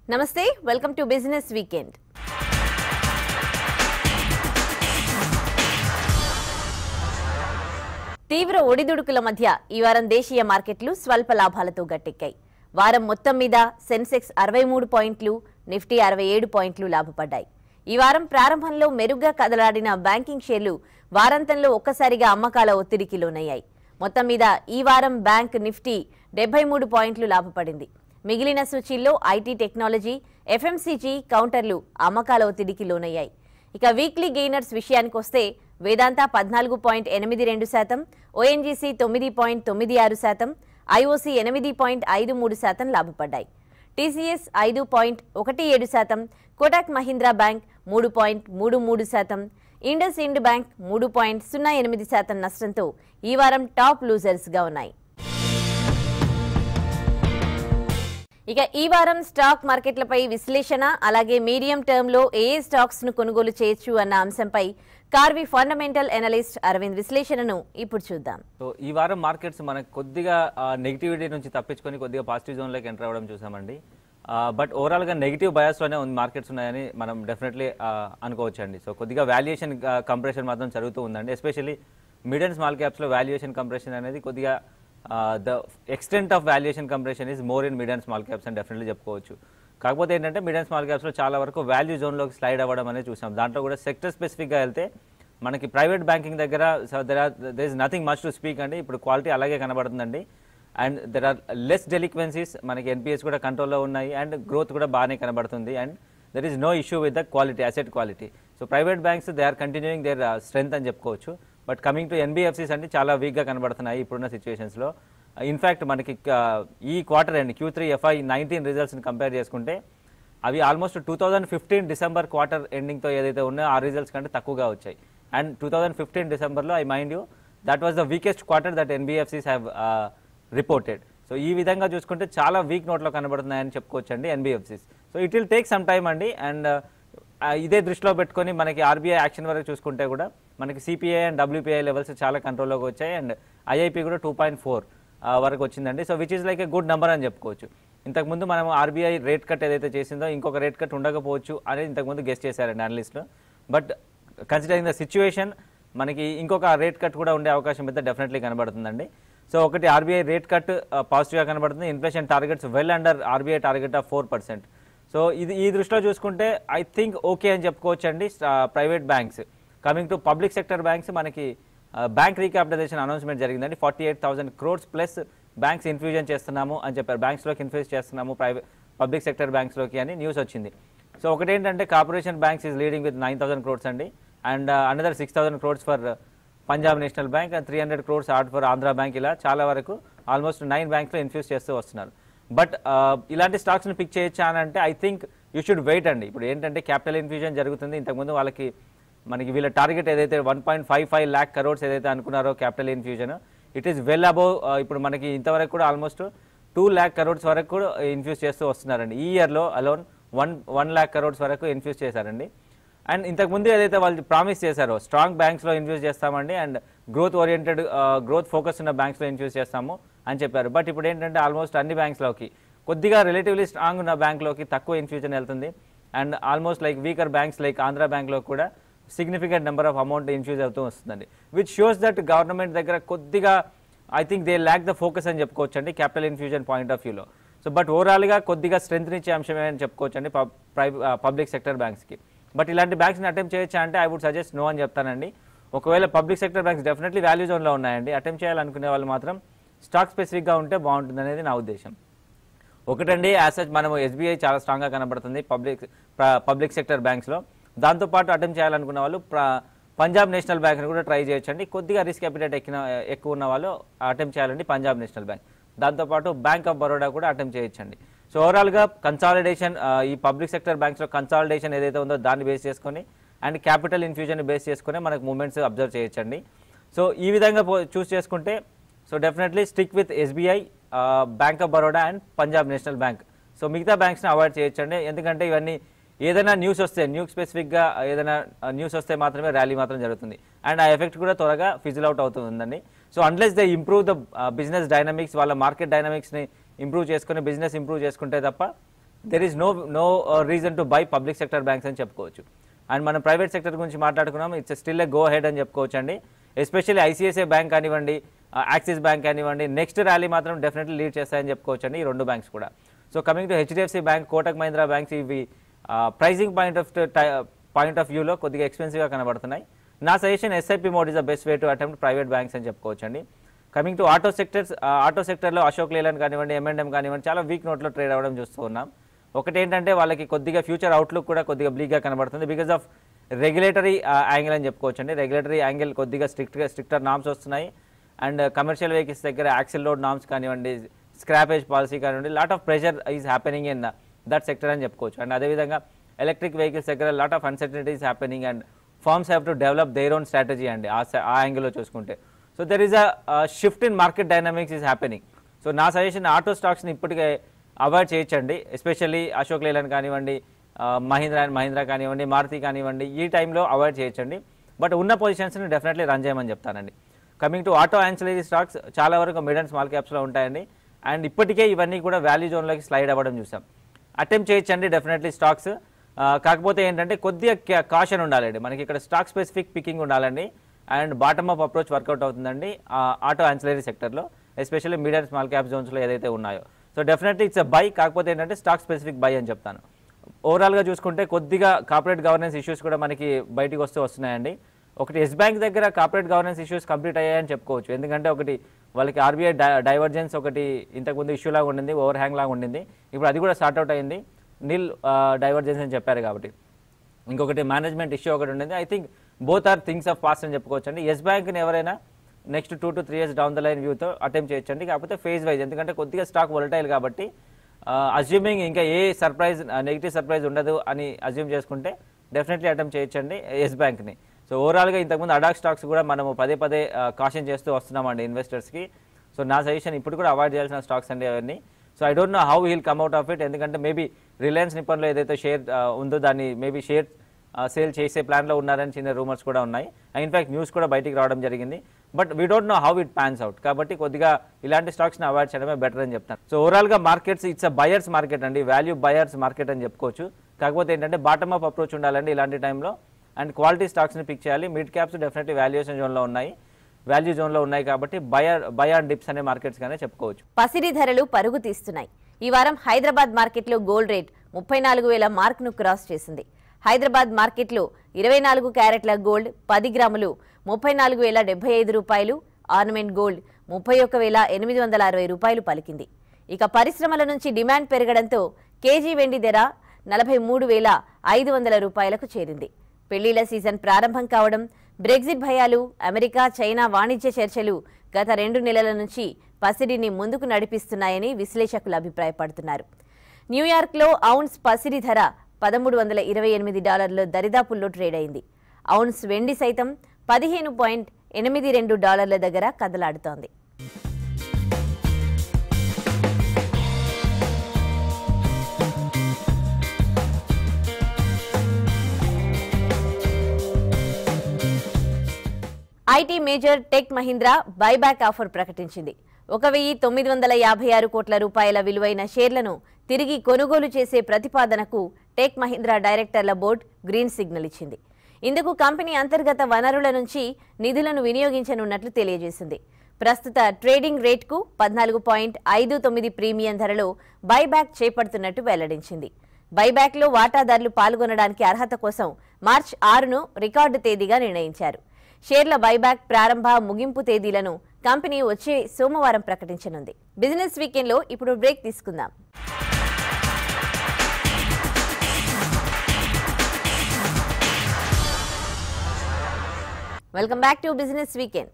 నమస్తే welcome to business weekend తీవ్ర ఒడిదుడుకుల మధ్య ఈ వారం దేశీయ మార్కెట్లు స్వల్ప లాభాలతో గట్టెక్కాయి వారం మొత్తం మీద సెన్సెక్స్ అరవై మూడు పాయింట్లు నిఫ్టీ అరవై ఏడు పాయింట్లు లాభపడ్డాయి ఈ వారం ప్రారంభంలో మెరుగ్గా కదలాడిన బ్యాంకింగ్ షేర్లు వారాంతంలో ఒక్కసారిగా అమ్మకాల ఒత్తిడికి లోనయ్యాయి మొత్తం మీద ఈ వారం బ్యాంక్ నిఫ్టీ డెబ్బై మూడు పాయింట్లు లాభపడింది మిగిలిన సూచీల్లో ఐటీ టెక్నాలజీ ఎఫ్ఎంసీజీ కౌంటర్లు అమ్మకాల ఒత్తిడికి లోనయ్యాయి ఇక వీక్లీ గెయినర్స్ విషయానికి వస్తే వేదాంత పద్నాలుగు పాయింట్ ఎనిమిది రెండు శాతం ఓఎన్జీసీ తొమ్మిది పాయింట్ తొమ్మిది ఆరు శాతం ఐఓసీ ఎనిమిది పాయింట్ ఐదు మూడు శాతం లాభపడ్డాయి టీసీఎస్ ఐదు పాయింట్ ఒకటి ఏడు శాతం కోటాక్ మహీంద్రా బ్యాంక్ మూడు పాయింట్ మూడు మూడు శాతం ఇండస్ ఇండ్ బ్యాంక్ మూడు పాయింట్ సున్నా ఎనిమిది శాతం నష్టంతో ఈ వారం టాప్ లూజర్స్గా ఉన్నాయి ఇక ఈ వారం స్టాక్ మార్కెట్లపై విశ్లేషణ అలాగే మీడియం టర్మ్ లో ఏ ఏ స్టాక్స్ ను కొనుగోలు చేయొచ్చు అన్న అంశంపై కార్వి ఫండమెంటల్ అనలిస్ట్ అరవింద్ విశ్లేషణను ఇప్పుడు చూద్దాం సో ఈ వారం మార్కెట్స్ మనకు కొద్దిగా నెగిటివిటీ నుంచి తప్పించుకొని కొద్దిగా పాజిటివ్ జోన్లోకి ఎంటర్ అవ్వడం చూసామండి బట్ ఓవరాల్గా నెగిటివ్ బయాస్లోనే ఉంది మార్కెట్స్ ఉన్నాయని మనం డెఫినెట్లీ అనుకోవచ్చు అండి సో కొద్దిగా వాల్యుయేషన్ కంప్రెషన్ మాత్రం జరుగుతూ ఉందండి ఎస్పెషల్లీ మిడ్ అండ్ స్మాల్ క్యాప్స్లో వాల్యుయేషన్ కంప్రెషన్ అనేది కొద్దిగా the extent of valuation compression is more in mid and small caps అని డెఫినెట్లీ చెప్పుకోవచ్చు కాకపోతే ఏంటంటే మిడ్ అండ్ స్మాల్ క్యాప్స్లో చాలా వరకు వాల్యూ జోన్లోకి స్లైడ్ అవ్వడం అనేది చూసాం దాంట్లో కూడా సెక్టర్ స్పెసిఫిక్గా వెళ్తే మనకి ప్రైవేట్ బ్యాంకింగ్ దగ్గర there are there is nothing much to speak అండి ఇప్పుడు క్వాలిటీ అలాగే కనబడుతుందండి and there are less delinquencies మనకి ఎన్పిఎస్ కూడా కంట్రోల్లో ఉన్నాయి అండ్ గ్రోత్ కూడా బాగానే కనబడుతుంది and there is no issue with the quality asset quality so private banks they are continuing their strength అని చెప్పుకోవచ్చు బట్ కమింగ్ టు ఎన్బిఎఫ్సీస్ అంటే చాలా వీక్గా కనబడుతున్నాయి ఇప్పుడున్న సిచ్యువేషన్స్లో ఇన్ఫ్యాక్ట్ మనకి uh, ఈ క్వార్టర్ అండి క్యూ త్రీ ఎఫ్ఐ నైన్టీన్ రిజల్ట్స్ని కంపేర్ చేసుకుంటే అవి almost two thousand fifteen December quarter ఎండింగ్తో ఏదైతే ఉన్నాయో ఆ రిజల్ట్స్ కంటే తక్కువగా వచ్చాయి అండ్ టూ థౌజండ్ ఫిఫ్టీన్ డిసెంబర్లో I mind you that was the weakest quarter that NBFCs have reported so ఈ విధంగా చూసుకుంటే చాలా వీక్ నోట్లో కనబడుతున్నాయని చెప్పుకోవచ్చు అండి NBFCs so it will take some time అండి అండ్ ఇదే దృష్టిలో పెట్టుకొని మనకి ఆర్బీఐ యాక్షన్ వరకు చూసుకుంటే కూడా మనకి సిపిఐ అండ్ డబ్ల్యూపీఐ లెవెల్స్ చాలా కంట్రోల్లోకి వచ్చాయి అండ్ ఐఐపీ కూడా టూ పాయింట్ ఫోర్ వరకు వచ్చిందండి so which is like a good number అని చెప్పుకోవచ్చు ఇంతకుముందు మనం ఆర్బీఐ రేట్ కట్ ఏదైతే చేసిందో ఇంకొక రేట్ కట్ ఉండకపోవచ్చు అనేది ఇంతకుముందు గెస్ట్ చేశారండి అనలిస్టులు బట్ కన్సిడరింగ్ ద సిచ్యువేషన్ మనకి ఇంకొక రేట్ కట్ కూడా ఉండే అవకాశం అయితే డెఫినెట్లీ కనబడుతుందండి సో ఒకటి ఆర్బీఐ రేట్ కట్ పాజిటివ్గా కనబడుతుంది inflation targets well under RBI target of four percent so ఇది ఈ దృష్టిలో చూసుకుంటే ఐ థింక్ ఓకే అని చెప్పుకోవచ్చు అండి private banks coming to public sector banks మనకి బ్యాంక్ రీక్యాపిటలైజేషన్ అనౌన్స్మెంట్ జరిగిందండి forty eight thousand crores plus banks infusion చేస్తున్నాము అని చెప్పారు బ్యాంక్స్లోకి ఇన్ఫ్యూజ్ చేస్తున్నాము ప్రైవేట్ పబ్లిక్ సెక్టర్ బ్యాంక్స్లోకి అని న్యూస్ వచ్చింది సో ఒకటి ఏంటంటే corporation banks is leading with nine thousand crores అండి and another six thousand crores for Punjab national bank and three hundred crores ఆర్ట్ ఫర్ ఆంధ్ర బ్యాంక్ ఇలా చాలా వరకు ఆల్మోస్ట్ నైన్ బ్యాంక్స్లో ఇన్ఫ్యూజ్ చేస్తూ వస్తున్నారు బట్ ఇలాంటి స్టాక్స్ని పిక్ చేయొచ్చా అని అంటే I think you should wait అండి ఇప్పుడు ఏంటంటే క్యాపిటల్ ఇన్ఫ్యూజన్ జరుగుతుంది ఇంతకుముందు వాళ్ళకి మనకి వీళ్ళ టార్గెట్ ఏదైతే one point five five lakh crores ఏదైతే అనుకున్నారో capital infusion it is well above ఇప్పుడు మనకి ఇంతవరకు కూడా ఆల్మోస్ట్ టూ ల్యాక్ కరోడ్స్ వరకు కూడా ఇన్ఫ్యూజ్ చేస్తూ వస్తున్నారండి ఈ ఇయర్లో alone one one lakh crores వరకు ఇన్ఫ్యూజ్ చేశారండి అండ్ ఇంతకుముందు ఏదైతే వాళ్ళు ప్రామిస్ చేశారో స్ట్రాంగ్ బ్యాంక్స్లో ఇన్ఫ్యూజ్ చేస్తామండి and growth oriented growth focus ఉన్న బ్యాంక్స్లో ఇన్ఫ్యూజ్ చేస్తాము అని చెప్పారు బట్ ఇప్పుడు ఏంటంటే ఆల్మోస్ట్ అన్ని బ్యాంక్స్లోకి కొద్దిగా రిలేటివ్లీ స్ట్రాంగ్ ఉన్న బ్యాంక్లోకి తక్కువ ఇన్ఫ్యూజన్ వెళ్తుంది and almost like weaker banks like Andhra బ్యాంక్లో కూడా significant number of amount infuse అవుతూ వస్తుందండి విచ్ షోస్ దట్ గవర్నమెంట్ దగ్గర కొద్దిగా I think they lack the focus అని చెప్పుకోవచ్చు అండి క్యాపిటల్ ఇన్ఫ్యూజన్ పాయింట్ ఆఫ్ వ్యూలో సో బట్ ఓవరాల్గా కొద్దిగా స్ట్రెంత్ ఇచ్చే అంశమే అని చెప్పుకోవచ్చు అండి పబ్లిక్ సెక్టర్ బ్యాంక్స్కి బట్ ఇలాంటి బ్యాంక్స్ని అటెంప్ట్ చేయొచ్చా అంటే ఐ వుడ్ సజెస్ట్ నో అని చెప్తానండి ఒకవేళ public sector banks definitely value జోన్లో ఉన్నాయండి అటెంప్ట్ చేయాలనుకునే వాళ్ళు మాత్రం స్టాక్ స్పెసిఫిక్గా ఉంటే బాగుంటుంది అనేది నా ఉద్దేశం ఒకటండి యాసెట్ మనము ఎస్బీఐ చాలా స్ట్రాంగ్గా కనబడుతుంది పబ్లిక్ పబ్లిక్ సెక్టర్ బ్యాంక్స్లో దాంతోపాటు అటెంప్ట్ చేయాలనుకున్న వాళ్ళు ప్ర- పంజాబ్ నేషనల్ బ్యాంక్ని కూడా ట్రై చేయొచ్చండి కొద్దిగా రిస్క్ అపిటేట్ ఎక్కిన ఎక్కువ ఉన్న వాళ్ళు అటెంప్ట్ చేయాలండి పంజాబ్ నేషనల్ బ్యాంక్ దాంతోపాటు బ్యాంక్ ఆఫ్ బరోడా కూడా అటెంప్ట్ చేయొచ్చండి సో ఓవరాల్గా కన్సాలిడేషన్ ఈ పబ్లిక్ సెక్టర్ బ్యాంక్స్లో కన్సాలిడేషన్ ఏదైతే ఉందో దాన్ని బేస్ చేసుకొని అండ్ క్యాపిటల్ ఇన్ఫ్యూజన్ బేస్ చేసుకొని మనకు మూమెంట్స్ అబ్జర్వ్ చేయొచ్చండి సో ఈ విధంగా చూస్ చేసుకుంటే so definitely stick with SBI bank of Baroda and Punjab national bank so మిగతా బ్యాంక్స్ని అవాయిడ్ చేయొచ్చండి ఎందుకంటే ఇవన్నీ ఏదైనా న్యూస్ వస్తే న్యూస్ స్పెసిఫిక్గా ఏదైనా న్యూస్ వస్తే మాత్రమే ర్యాలీ మాత్రం జరుగుతుంది అండ్ ఆ ఎఫెక్ట్ కూడా త్వరగా ఫిజిల్ అవుట్ అవుతుందండి so unless they improve the business dynamics వాళ్ళ మార్కెట్ డైనమిక్స్ని ఇంప్రూవ్ చేసుకుని బిజినెస్ ఇంప్రూవ్ చేసుకుంటే తప్ప there is no no reason to buy public sector banks అని చెప్పుకోవచ్చు అండ్ మనం ప్రైవేట్ సెక్టర్ గురించి మాట్లాడుకున్నాం it's still a go ahead అని చెప్పుకోవచ్చు అండి ఎస్పెషల్లీ ఐసిఐసిఐ బ్యాంక్ కానివ్వండి యాక్సిస్ బ్యాంక్ కానివ్వండి నెక్స్ట్ ర్యాలీ మాత్రం డెఫినెట్లీ లీడ్ చేస్తాయని చెప్పుకోవచ్చు అండి ఈ రెండు బ్యాంక్స్ కూడా so coming to HDFC bank Kotak Mahindra banks ఇవి pricing point of point of వ్యూలో కొద్దిగా ఎక్స్పెన్సివ్గా కనబడుతున్నాయి నా suggestion SIP mode is the best way to attempt private banks అని చెప్పుకోవచ్చు అండి coming to auto sectors auto సెక్టర్లో అశోక్ లేలాన్ కానివ్వండి ఎంఎండ్ఎం కానివ్వండి చాలా వీక్ నోట్లో ట్రేడ్ అవ్వడం చూస్తూ ఉన్నాం ఒకటి ఏంటంటే వాళ్ళకి కొద్దిగా ఫ్యూచర్ అవుట్లుక్ కూడా కొద్దిగా బ్లీక్గా కనబడుతుంది బికాస్ ఆఫ్ రెగ్యులేటరీ యాంగిల్ అని చెప్పుకోవచ్చు అండి రెగ్యులేటరీ యాంగిల్ కొద్దిగా స్ట్రిక్ట్గా స్ట్రిక్టర్ నామ్స్ వస్తున్నాయి అండ్ కమర్షియల్ వెహికల్స్ దగ్గర యాక్సిల్ లోడ్ నామ్స్ కానివ్వండి స్క్రాపేజ్ పాలసీ కానివ్వండి lot of pressure is happening in that sector అని చెప్పుకోవచ్చు అండ్ అదేవిధంగా ఎలక్ట్రిక్ వెహికల్స్ దగ్గర lot of uncertainties happening and firms have to develop their own strategy అండి ఆ స- ఆ యాంగిల్లో చూసుకుంటే so there is a shift in market dynamics is happening so నా సజెషన్ ఆటో స్టాక్స్ని ఇప్పటికే అవాయిడ్ చేయొచ్చండి ఎస్పెషల్లీ అశోక్ లేలాన్ కానివ్వండి మహీంద్రా అండ్ మహీంద్రా కానివ్వండి మారుతి కానివ్వండి ఈ టైంలో అవాయిడ్ చేయొచ్చండి బట్ ఉన్న పొజిషన్స్ని డెఫినెట్లీ రన్ చేయమని చెప్తానండి coming to auto ancillary stocks చాలా వరకు మిడ్ అండ్ స్మాల్ క్యాప్స్లో ఉంటాయండి అండ్ ఇప్పటికే ఇవన్నీ కూడా వాల్యూ జోన్లోకి స్లైడ్ అవ్వడం చూసాం అటెంప్ట్ చేయొచ్చండి డెఫినెట్లీ స్టాక్స్ కాకపోతే ఏంటంటే కొద్దిగా కాషన్ ఉండాలండి మనకి ఇక్కడ స్టాక్ స్పెసిఫిక్ పికింగ్ ఉండాలండి and bottom up approach work out అవుతుందండి ఆటో యాన్సిలరీ సెక్టర్లో ఎస్పెషల్లీ మీడియం స్మాల్ క్యాప్ జోన్స్లో ఏదైతే ఉన్నాయో సో డెఫినెట్లీ ఇట్స్ బై కాకపోతే ఏంటంటే స్టాక్ స్పెసిఫిక్ బై అని చెప్తాను ఓవరాల్గా చూసుకుంటే కొద్దిగా కార్పొరేట్ గవర్నెన్స్ ఇష్యూస్ కూడా మనకి బయటికి వస్తూ వస్తున్నాయండి ఒకటి ఎస్ బ్యాంక్ దగ్గర కార్పొరేట్ గవర్నెన్స్ ఇష్యూస్ కంప్లీట్ అయ్యాయని చెప్పుకోవచ్చు ఎందుకంటే ఒకటి వాళ్ళకి ఆర్బీఐ డైవర్జెన్స్ ఒకటి ఇంతకుముందు ఇష్యూ లాగా ఉండింది ఓవర్ హ్యాంగ్ లాగా ఉండింది ఇప్పుడు అది కూడా స్టార్ట్ అవుట్ అయింది నిల్ డైవర్జెన్స్ అని చెప్పారు కాబట్టి ఇంకొకటి మేనేజ్మెంట్ ఇష్యూ ఒకటి ఉండేది I think both are things of past అని చెప్పుకోవచ్చు అండి ఎస్ బ్యాంక్ని ఎవరైనా next two to three years down the line వ్యూతో అటెంప్ట్ చేయొచ్చండి కాకపోతే ఫేజ్ వైజ్ ఎందుకంటే కొద్దిగా స్టాక్ వొలటైల్ కాబట్టి అజ్యూమింగ్ ఇంకా ఏ సర్ప్రైజ్ నెగిటివ్ సర్ప్రైజ్ ఉండదు అని అజ్యూమ్ చేసుకుంటే డెఫినెట్లీ అటెంప్ట్ చేయొచ్చండి ఎస్ బ్యాంక్ని సో ఓవరాల్గా ఇంతకుముందు అడాక్ స్టాక్స్ కూడా మనము పదే పదే కాషన్ చేస్తూ వస్తున్నామండి ఇన్వెస్టర్స్కి సో నా సజెషన్ ఇప్పుడు కూడా అవాయిడ్ చేయాల్సిన స్టాక్స్ అండి అవన్నీ so I don't know how he'll come out of it ఎందుకంటే మేబీ రిలయన్స్ నిప్పన్లో ఏదైతే షేర్ ఉందో దాన్ని మేబీ షేర్ సేల్ చేసే ప్లాన్లో ఉన్నారని చిన్న రూమర్స్ కూడా ఉన్నాయి ఇన్ఫాక్ట్ న్యూస్ కూడా బయటికి రావడం జరిగింది but we don't know how it pans out కాబట్టి కొద్దిగా ఇలాంటి స్టాక్స్ని అవాయిడ్ చేయడమే బెటర్ అని చెప్తాను సో ఓవరాల్గా markets it's a buyers market అండి వాల్యూ బయర్స్ మార్కెట్ అని చెప్పుకోవచ్చు కాకపోతే ఏంటంటే బాటమ్ అప్ అప్రోచ్ ఉండాలండి ఇలాంటి టైంలో అండ్ క్వాలిటీ స్టాక్స్ని పిక్ చేయాలి మిడ్ క్యాప్స్ డెఫినెట్లీ వాల్యుయేషన్ జోన్లో ఉన్నాయి వాల్యూ జోన్లో ఉన్నాయి కాబట్టి బయర్ బయర్ డిప్స్ అనే మార్కెట్స్ గానే చెప్పుకోవచ్చు పసిడి ధరలు పరుగు తీస్తున్నాయి ఈ వారం హైదరాబాద్ మార్కెట్లో గోల్డ్ రేట్ ముప్పై నాలుగు వేల మార్క్ను క్రాస్ చేసింది హైదరాబాద్ మార్కెట్లో ఇరవై నాలుగు క్యారెట్ల గోల్డ్ పది గ్రాములు ముప్పై నాలుగు వేల డెబ్బై ఐదు రూపాయలు ఆర్నమెంట్ గోల్డ్ ముప్పై ఒక్క వేల ఎనిమిది వందల అరవై రూపాయలు పలికింది ఇక పరిశ్రమల నుంచి డిమాండ్ పెరగడంతో కేజీ వెండి ధర నలభై మూడు వేల ఐదు వందల రూపాయలకు చేరింది పెళ్లిళ్ల సీజన్ ప్రారంభం కావడం బ్రెగ్జిట్ భయాలు అమెరికా చైనా వాణిజ్య చర్చలు గత రెండు నెలల నుంచి పసిడిని ముందుకు నడిపిస్తున్నాయని విశ్లేషకులు అభిప్రాయపడుతున్నారు న్యూయార్క్లో ఔన్స్ పసిడి ధర పదమూడు వందల ఇరవై ఎనిమిది డాలర్ల దరిదాపుల్లో ట్రేడ్ అయింది ఔన్స్ వెండి సైతం పదిహేను పాయింట్ ఎనిమిది రెండు డాలర్ల దగ్గర కదలాడుతోంది IT major Tech Mahindra buyback offer ప్రకటించింది ఒక వెయ్యి తొమ్మిది వందల యాభై ఆరు కోట్ల రూపాయల విలువైన షేర్లను తిరిగి కొనుగోలు చేసే ప్రతిపాదనకు టెక్ మహీంద్రా డైరెక్టర్ల బోర్డు గ్రీన్ సిగ్నల్ ఇచ్చింది ఇందుకు కంపెనీ అంతర్గత వనరుల నుంచి నిధులను వినియోగించనున్నట్లు తెలియజేసింది ప్రస్తుత ట్రేడింగ్ రేట్కు పద్నాలుగు పాయింట్ ఐదు తొమ్మిది ప్రీమియం ధరలో బైబ్యాక్ చేపడుతున్నట్టు వెల్లడించింది బైబ్యాక్లో వాటాదారులు పాల్గొనడానికి అర్హత కోసం మార్చి ఆరును రికార్డు తేదీగా నిర్ణయించారు షేర్ల బైబ్యాక్ ప్రారంభ ముగింపు తేదీలను కంపెనీ వచ్చే సోమవారం ప్రకటించనుంది బిజినెస్ వీకెండ్లో ఇప్పుడు బ్రేక్ తీసుకుందాం welcome back to business weekend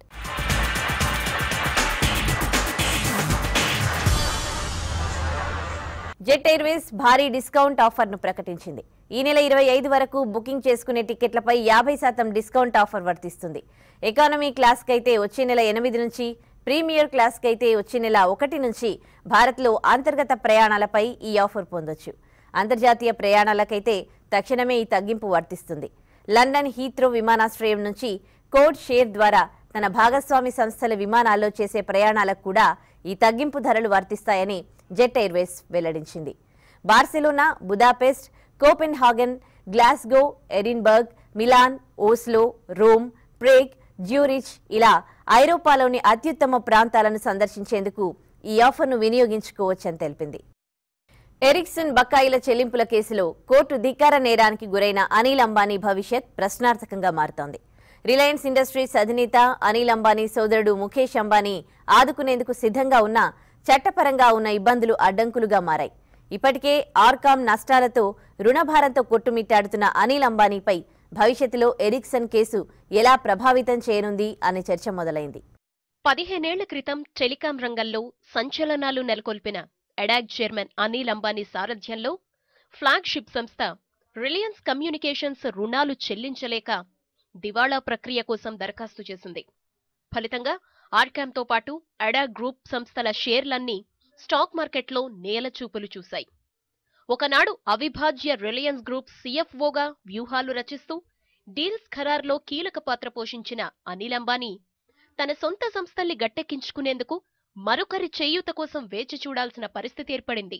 Jet Airways భారీ డిస్కౌంట్ ఆఫర్ను ప్రకటించింది ఈ నెల ఇరవై ఐదు వరకు బుకింగ్ చేసుకునే టికెట్లపై యాభై శాతం డిస్కౌంట్ ఆఫర్ వర్తిస్తుంది ఎకానమీ క్లాస్కి అయితే వచ్చే నెల ఎనిమిది నుంచి ప్రీమియర్ క్లాస్కి అయితే వచ్చే నెల ఒకటి నుంచి భారత్లో అంతర్గత ప్రయాణాలపై ఈ ఆఫర్ పొందొచ్చు అంతర్జాతీయ ప్రయాణాలకైతే తక్షణమే ఈ తగ్గింపు వర్తిస్తుంది లండన్ హీత్రో విమానాశ్రయం నుంచి కోడ్ షేర్ ద్వారా తన భాగస్వామి సంస్థల విమానాల్లో చేసే ప్రయాణాలకు కూడా ఈ తగ్గింపు ధరలు వర్తిస్తాయని జెట్ ఎయిర్వేస్ వెల్లడించింది Barcelona Budapest Copenhagen Glasgow Edinburgh Milan Oslo Rome Prague Zurich ఇలా ఐరోపాలోని అత్యుత్తమ ప్రాంతాలను సందర్శించేందుకు ఈ ఆఫర్ను వినియోగించుకోవచ్చని తెలిపింది ఎరిక్సన్ బకాయిల చెల్లింపుల కేసులో కోర్టు ధిక్కార నేరానికి గురైన అనిల్ అంబానీ భవిష్యత్ ప్రశ్నార్థకంగా మారుతోంది రిలయన్స్ ఇండస్ట్రీస్ అధినేత అనిల్ అంబానీ సోదరుడు ముఖేష్ అంబానీ ఆదుకునేందుకు సిద్ధంగా ఉన్న చట్టపరంగా ఉన్న ఇబ్బందులు అడ్డంకులుగా మారాయి ఇప్పటికే ఆర్కామ్ నష్టాలతో రుణభారంతో కొట్టుమిట్టాడుతున్న అనిల్ అంబానీపై భవిష్యత్తులో ఎరిక్సన్ కేసు ఎలా ప్రభావితం చేయనుంది అనే చర్చ మొదలైంది పదిహేనేళ్ల క్రితం టెలికాం రంగంలో సంచలనాలు నెలకొల్పిన ఎడాగ్ చైర్మన్ అనిల్ అంబానీ సారథ్యంలో ఫ్లాగ్షిప్ సంస్థ రిలయన్స్ కమ్యూనికేషన్స్ రుణాలు చెల్లించలేక దివాళా ప్రక్రియ కోసం దరఖాస్తు చేసింది ఫలితంగా ఆర్కామ్తో పాటు అడాగ్ గ్రూప్ సంస్థల షేర్లన్నీ స్టాక్ మార్కెట్లో నేలచూపులు చూశాయి ఒకనాడు అవిభాజ్య రిలయన్స్ గ్రూప్ సీఎఫ్ఓగా వ్యూహాలు రచిస్తూ డీల్స్ ఖరారులో కీలక పాత్ర పోషించిన అనిల్ అంబానీ తన సొంత సంస్థల్ని గట్టెక్కించుకునేందుకు మరొకరి చేయూత కోసం వేచి చూడాల్సిన పరిస్థితి ఏర్పడింది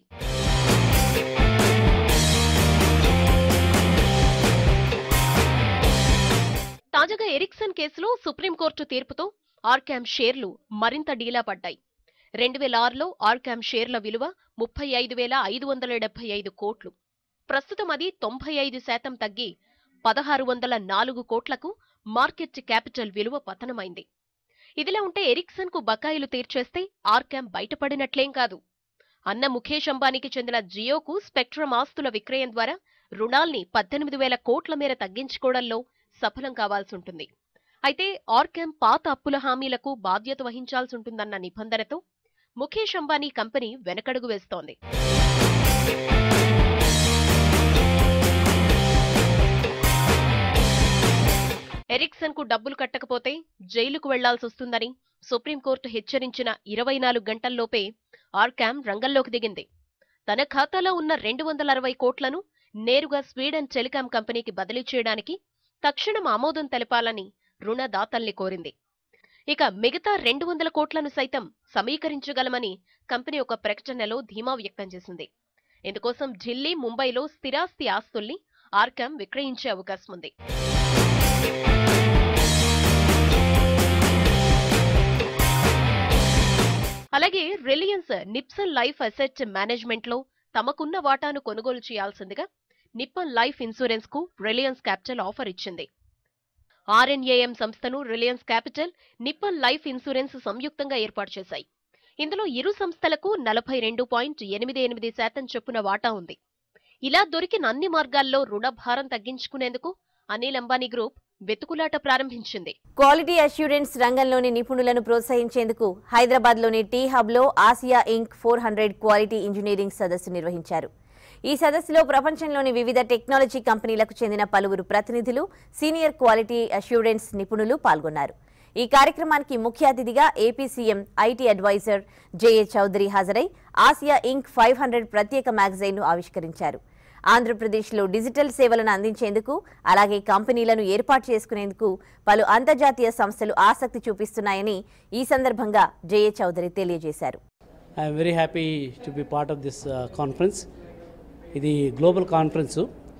తాజాగా ఎరిక్సన్ కేసులో సుప్రీంకోర్టు తీర్పుతో ఆర్కామ్ షేర్లు మరింత డీలా పడ్డాయి రెండు వేల ఆరులో ఆర్కామ్ షేర్ల విలువ ముప్పై ఐదు వేల ఐదు వందల డెబ్బై ఐదు కోట్లు ప్రస్తుతం అది తొంభై ఐదు శాతం తగ్గి పదహారు వందల నాలుగు కోట్లకు మార్కెట్ క్యాపిటల్ విలువ పతనమైంది ఇదిలా ఉంటే ఎరిక్సన్ కు బకాయిలు తీర్చేస్తే ఆర్కామ్ బయటపడినట్లేం కాదు అన్న ముఖేష్ అంబానీకి చెందిన జియోకు స్పెక్ట్రమ్ ఆస్తుల విక్రయం ద్వారా రుణాల్ని పద్దెనిమిది వేల కోట్ల మేర తగ్గించుకోవడంలో సఫలం కావాల్సి ఉంటుంది అయితే ఆర్కామ్ పాత అప్పుల హామీలకు బాధ్యత వహించాల్సి ఉంటుందన్న నిబంధనతో ముఖేష్ అంబానీ కంపెనీ వెనకడుగు వేస్తోంది ఎరిక్సన్ కు డబ్బులు కట్టకపోతే జైలుకు వెళ్లాల్సి వస్తుందని సుప్రీంకోర్టు హెచ్చరించిన ఇరవై నాలుగు గంటల్లోపే ఆర్కామ్ రంగంలోకి దిగింది తన ఖాతాలో ఉన్న రెండు వందల అరవై కోట్లను నేరుగా స్వీడన్ టెలికాం కంపెనీకి బదిలీ చేయడానికి తక్షణం ఆమోదం తెలపాలని రుణదాతల్ని కోరింది ఇక మిగతా రెండు వందల కోట్లను సైతం సమీకరించగలమని కంపెనీ ఒక ప్రకటనలో ధీమా వ్యక్తం చేసింది ఇందుకోసం ఢిల్లీ ముంబైలో స్థిరాస్తి ఆస్తుల్ని ఆర్కామ్ విక్రయించే అవకాశం ఉంది అలాగే Reliance Nippon life asset management లో తమకున్న వాటాను కొనుగోలు చేయాల్సిందిగా నిప్పన్ లైఫ్ ఇన్సూరెన్స్ కు రిలయన్స్ క్యాపిటల్ ఆఫర్ ఇచ్చింది ఆర్ఎన్ఏఎం సంస్థను Reliance capital Nippon life insurance సంయుక్తంగా ఏర్పాటు చేశాయి ఇందులో ఇరు సంస్థలకు నలభై రెండు పాయింట్ ఎనిమిది ఎనిమిది శాతం చొప్పున వాటా ఉంది ఇలా దొరికిన అన్ని మార్గాల్లో రుణ భారం తగ్గించుకునేందుకు అనిల్ అంబానీ గ్రూప్ వెతుకులాట ప్రారంభించింది క్వాలిటీ అష్యూరెన్స్ రంగంలోని నిపుణులను ప్రోత్సహించేందుకు హైదరాబాద్లోని టీ హబ్లో Asia Inc four hundred quality engineering సదస్సు నిర్వహించారు ఈ సదస్సులో ప్రపంచంలోని వివిధ టెక్నాలజీ కంపెనీలకు చెందిన పలువురు ప్రతినిధులు సీనియర్ క్వాలిటీ అష్యూరెన్స్ నిపుణులు పాల్గొన్నారు ఈ కార్యక్రమానికి ముఖ్య అతిథిగా AP CM IT adviser J A Chowdary హాజరై ఆసియా ఇంక్ ఫైవ్ హండ్రెడ్ ప్రత్యేక మ్యాగజైన్ను ఆవిష్కరించారు ఆంధ్రప్రదేశ్లో డిజిటల్ సేవలను అందించేందుకు అలాగే కంపెనీలను ఏర్పాటు చేసుకునేందుకు పలు అంతర్జాతీయ సంస్థలు ఆసక్తి చూపిస్తున్నాయని ఈ సందర్భంగా జేఏ చౌదరి తెలియజేశారు I am very happy to be part of this uh, conference. ఇది గ్లోబల్ కాన్ఫరెన్స్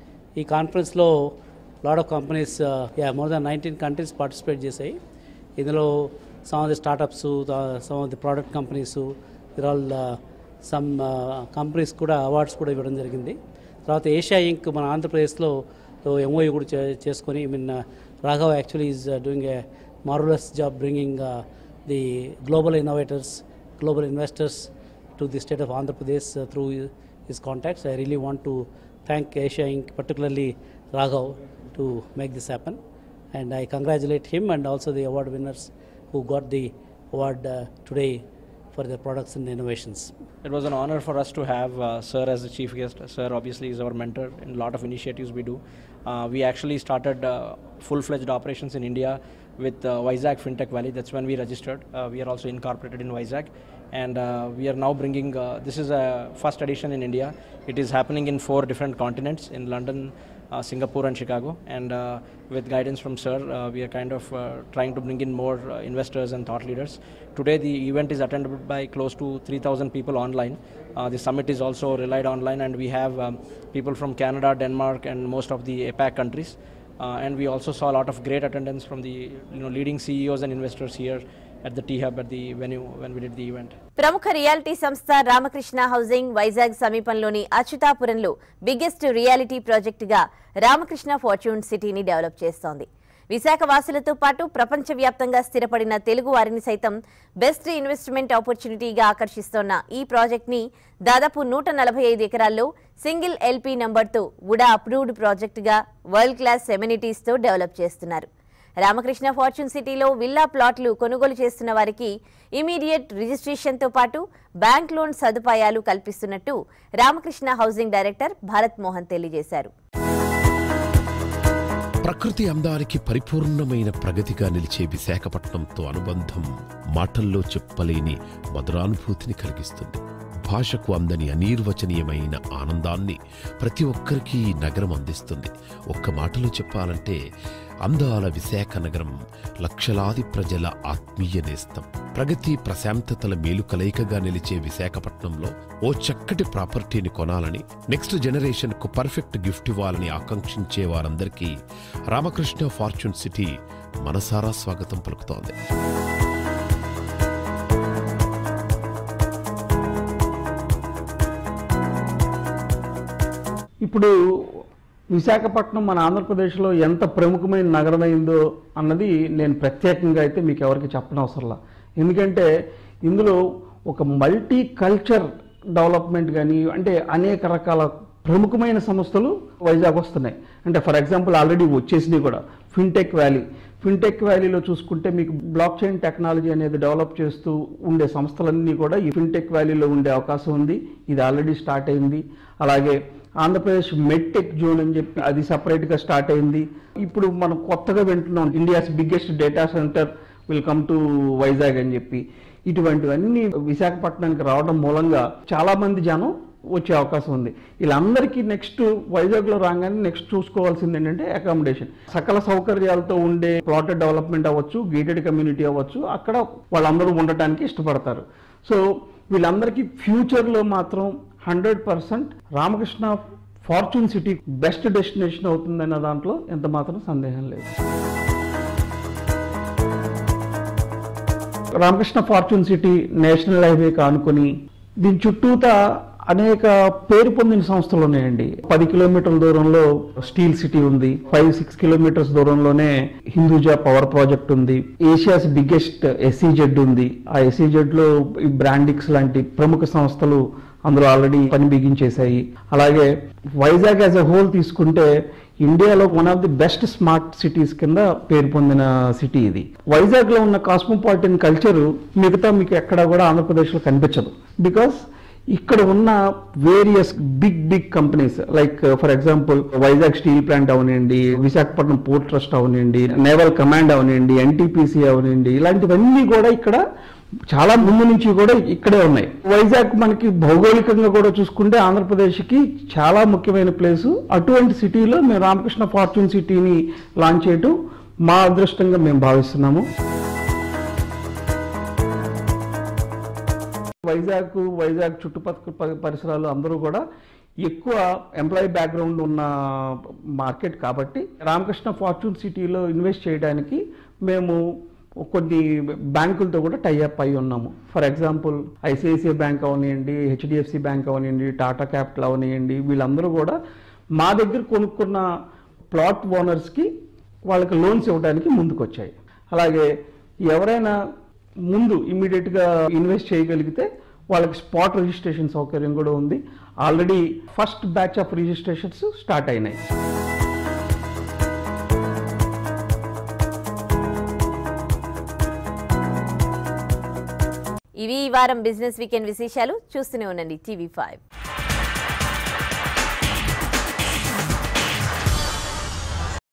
ఈ కాన్ఫరెన్స్లో lot of companies ya more than ninety countries participate చేశాయి ఇందులో some of the startups some of the product companies ఇర్ all some companies కూడా awards కూడా ఇవ్వడం జరిగింది తర్వాత ఏషియా ఇంక్ మన ఆంధ్రప్రదేశ్లో ఎంఓయూ కూడా చే- చేసుకొని I mean Raghav actually is doing a marvellous job bringing the global innovators global investors to the state of Andhra Pradesh uh, through his contacts. I really want to thank Asia Inc., particularly Raghav, to make this happen. And I congratulate him and also the award winners who got the award uh, today for their products and innovations. It was an honor for us to have uh, Sir as the chief guest. Sir obviously is our mentor in a lot of initiatives we do. Uh, we actually started uh, full-fledged operations in India with uh, Vizag FinTech Valley. That's when we registered. Uh, we are also incorporated in Vizag. and uh, we are now bringing uh, this is a first edition in India. It is happening in four different continents in London, uh, Singapore, and Chicago. And uh, with guidance from Sir, uh, we are kind of uh, trying to bring in more uh, investors and thought leaders. Today, the event is attended by close to 3,000 people online. Uh, the summit is also relied online, and we have um, people from Canada, Denmark, and most of the APAC countries. Uh, and we also saw a lot of great attendance from the you know leading CEOs and investors here at the T Hub at the venue when we did the event. ప్రముఖ reality సంస్థ Ramakrishna housing Vizag సమీపంలోని అచ్యుతాపురంలో biggest reality ప్రాజెక్టుగా Ramakrishna fortune సిటీని develop చేస్తోంది విశాఖ వాసులతో పాటు ప్రపంచవ్యాప్తంగా స్థిరపడిన తెలుగు వారిని సైతం బెస్ట్ ఇన్వెస్ట్మెంట్ ఆపర్చునిటీగా ఆకర్షిస్తోన్న ఈ ప్రాజెక్ట్ని దాదాపు నూట నలభై ఐదు ఎకరాల్లో సింగిల్ ఎల్పీ నంబర్తో ఉడా అప్రూవ్డ్ ప్రాజెక్టుగా వరల్డ్ క్లాస్ ఎమ్యూనిటీస్తో డెవలప్ చేస్తున్నారు రామకృష్ణ ఫార్చ్యూన్ సిటీలో విల్లా ప్లాట్లు కొనుగోలు చేస్తున్న వారికి ఇమీడియట్ రిజిస్ట్రేషన్తో పాటు బ్యాంక్ లోన్ సదుపాయాలు కల్పిస్తున్నట్టు రామకృష్ణ హౌసింగ్ డైరెక్టర్ భారత్ మోహన్ తెలియజేశారు ప్రకృతి అందానికి పరిపూర్ణమైన ప్రగతిగా నిలిచే విశాఖపట్నంతో అనుబంధం మాటల్లో చెప్పలేని మధురానుభూతిని కలిగిస్తుంది భాషకు అందని అనిర్వచనీయమైన ఆనందాన్ని ప్రతి ఒక్కరికి ఈ నగరం అందిస్తుంది ఒక్క మాటలో చెప్పాలంటే అందాల విశాఖ నగరం లక్షలాది ప్రజల ఆత్మీయ నేస్తం ప్రగతి ప్రశాంతతల మేలు కలయికగా నిలిచే విశాఖపట్నంలో ఓ చక్కటి ప్రాపర్టీని కొనాలని నెక్స్ట్ జనరేషన్ కు పర్ఫెక్ట్ గిఫ్ట్ ఇవ్వాలని ఆకాంక్షించే వారందరికీ రామకృష్ణ ఫార్చ్యూన్ సిటీ మనసారా స్వాగతం పలుకుతోంది ఇప్పుడు విశాఖపట్నం మన ఆంధ్రప్రదేశ్లో ఎంత ప్రముఖమైన నగరమైందో అన్నది నేను ప్రత్యేకంగా అయితే మీకు ఎవరికి చెప్పనవసరంలా ఎందుకంటే ఇందులో ఒక మల్టీ కల్చర్ డెవలప్మెంట్ కానీ అంటే అనేక రకాల ప్రముఖమైన సంస్థలు వైజాగ్ వస్తున్నాయి అంటే ఫర్ ఎగ్జాంపుల్ ఆల్రెడీ వచ్చేసినాయి కూడా ఫిన్టెక్ వ్యాలీ ఫిన్టెక్ వ్యాలీలో చూసుకుంటే మీకు బ్లాక్ చైన్ టెక్నాలజీ అనేది డెవలప్ చేస్తూ ఉండే సంస్థలన్నీ కూడా ఈ ఫిన్టెక్ వ్యాలీలో ఉండే అవకాశం ఉంది ఇది ఆల్రెడీ స్టార్ట్ అయింది అలాగే ఆంధ్రప్రదేశ్ మెడ్టెక్ జోన్ అని చెప్పి అది సపరేట్గా స్టార్ట్ అయింది ఇప్పుడు మనం కొత్తగా వింటున్నాం India's biggest data centre will come to Vizag అని చెప్పి ఇటువంటివన్నీ విశాఖపట్నానికి రావడం మూలంగా చాలా మంది జనం వచ్చే అవకాశం ఉంది వీళ్ళందరికీ నెక్స్ట్ వైజాగ్లో రాగానే నెక్స్ట్ చూసుకోవాల్సింది ఏంటంటే అకామిడేషన్ సకల సౌకర్యాలతో ఉండే ప్లాటెడ్ డెవలప్మెంట్ అవ్వచ్చు గేటెడ్ కమ్యూనిటీ అవ్వచ్చు అక్కడ వాళ్ళందరూ ఉండటానికి ఇష్టపడతారు సో వీళ్ళందరికీ ఫ్యూచర్లో మాత్రం hundred percent Ramakrishna Fortune City best destination అవుతుందన్న దాంట్లో ఎంత మాత్రం సందేహం లేదు Ramakrishna Fortune City national highway కానుకొని దీని చుట్టూత అనేక పేరు పొందిన సంస్థలు ఉన్నాయండి పది కిలోమీటర్ల దూరంలో స్టీల్ సిటీ ఉంది ఫైవ్ సిక్స్ కిలోమీటర్స్ దూరంలోనే హిందూజా పవర్ ప్రాజెక్ట్ ఉంది ఏషియాస్ బిగ్గెస్ట్ ఎస్సీజెడ్ ఉంది ఆ ఎస్సీజెడ్ లో ఈ బ్రాండిక్స్ లాంటి ప్రముఖ సంస్థలు అందులో ఆల్రెడీ పని బిగించేశాయి అలాగే వైజాగ్ యాజ్ ఎ హోల్ తీసుకుంటే ఇండియాలో one of the best smart cities కింద పేరు పొందిన సిటీ ఇది వైజాగ్ లో ఉన్న కాస్మోపాలిటన్ కల్చర్ మిగతా మీకు ఎక్కడ కూడా ఆంధ్రప్రదేశ్లో కనిపించదు బికాస్ ఇక్కడ ఉన్న various big big companies like for example Vizag Steel Plant అవనండి విశాఖపట్నం పోర్ట్ ట్రస్ట్ అవనండి నేవల్ కమాండ్ అవనండి ఎన్టీపీసీ అవనండి ఇలాంటివన్నీ కూడా ఇక్కడ చాలా ముందు నుంచి కూడా ఇక్కడే ఉన్నాయి వైజాగ్ మనకి భౌగోళికంగా కూడా చూసుకుంటే ఆంధ్రప్రదేశ్కి చాలా ముఖ్యమైన ప్లేసు అటువంటి సిటీలో మేము రామకృష్ణ ఫార్చ్యూన్ సిటీని లాంచ్ చేయటం మా అదృష్టంగా మేము భావిస్తున్నాము వైజాగ్ వైజాగ్ చుట్టుపక్కల ప- పరిసరాలు అందరూ కూడా ఎక్కువ ఎంప్లాయీ బ్యాక్గ్రౌండ్ ఉన్న మార్కెట్ కాబట్టి రామకృష్ణ ఫార్చ్యూన్ సిటీలో ఇన్వెస్ట్ చేయడానికి మేము కొన్ని బ్యాంకులతో కూడా టైఅప్ అయి ఉన్నాము ఫర్ ఎగ్జాంపుల్ ఐసిఐసిఐ బ్యాంక్ అవనివ్వండి హెచ్డిఎఫ్సి బ్యాంక్ అవనివ్వండి టాటా క్యాపిటల్ అవనివ్వండి వీళ్ళందరూ కూడా మా దగ్గర కొనుక్కున్న ప్లాట్ ఓనర్స్కి వాళ్ళకి లోన్స్ ఇవ్వడానికి ముందుకు వచ్చాయి అలాగే ఎవరైనా ముందు ఇమీడియట్గా ఇన్వెస్ట్ చేయగలిగితే వాళ్ళకి స్పాట్ రిజిస్ట్రేషన్ సౌకర్యం కూడా ఉంది already first batch of registrations start అయినాయి ఇవి ఈ వారం బిజినెస్ వీకెండ్ విశేషాలు చూస్తూనే ఉండండి టీవీ ఫైవ్